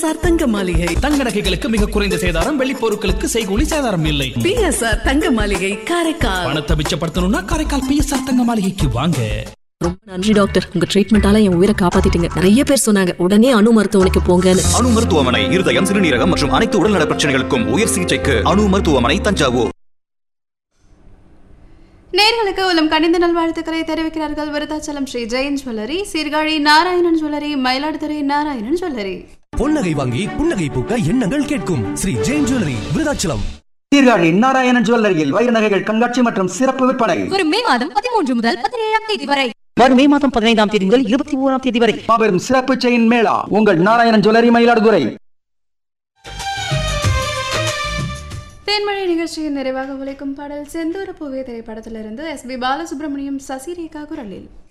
PSR தங்க மாளிகை தங்க நகைகளுக்கு மிக குறைந்த சேதாரம் வெள்ளி பொருட்களுக்கு செய்கூலி சேதாரம் இல்லை பிஎஸ்ஆர் தங்க மாளிகை காரைக்கால் பணத்தை மிச்சப்படுத்தணும்னா காரைக்கால் பிஎஸ்ஆர் தங்க மாளிகைக்கு வாங்க ரொம்ப நன்றி டாக்டர் உங்க ட்ரீட்மெண்டால என் உயிரை காப்பாத்திட்டீங்க நிறைய பேர் சொன்னாங்க உடனே அணு மருத்துவமனைக்கு போங்கன்னு அணு மருத்துவமனை இருதயம் சிறுநீரகம் மற்றும் அனைத்து உடல்நல பிரச்சனைகளுக்கும் உயர் சிகிச்சைக்கு அணு மருத்துவமனை தஞ்சாவூர் நேர்களுக்கு உலம் கணிந்த நல்வாழ்த்துக்களை தெரிவிக்கிறார்கள் Virudhachalam Shri Jain jewellery Sirkazhi Narayanan jewellery Mayiladuthurai Narayanan jewellery பொன்னகை வாங்கி புன்னகை பூக்க எண்ணங்கள் கேட்கும் ஸ்ரீ ஜெயின் ஜுவல்லரி விருதாச்சலம் சீர்காழி நாராயணன் ஜுவல்லரியில் வைர நகைகள் கண்காட்சி மற்றும் சிறப்பு விற்பனை வரும் மே மாதம் பதிமூன்று முதல் பதினேழாம் தேதி வரை வரும் மே மாதம் பதினைந்தாம் தேதி முதல் இருபத்தி ஓராம் தேதி வரை மாபெரும் சிறப்பு செயின் மேளா உங்கள் நாராயணன் ஜுவல்லரி மயிலாடுதுறை தேன்மழை நிகழ்ச்சியின் நிறைவாக உழைக்கும் பாடல் செந்தூர பூவே திரைப்படத்திலிருந்து எஸ் பி பாலசுப்ரமணியம் சசிரேகா குரலில்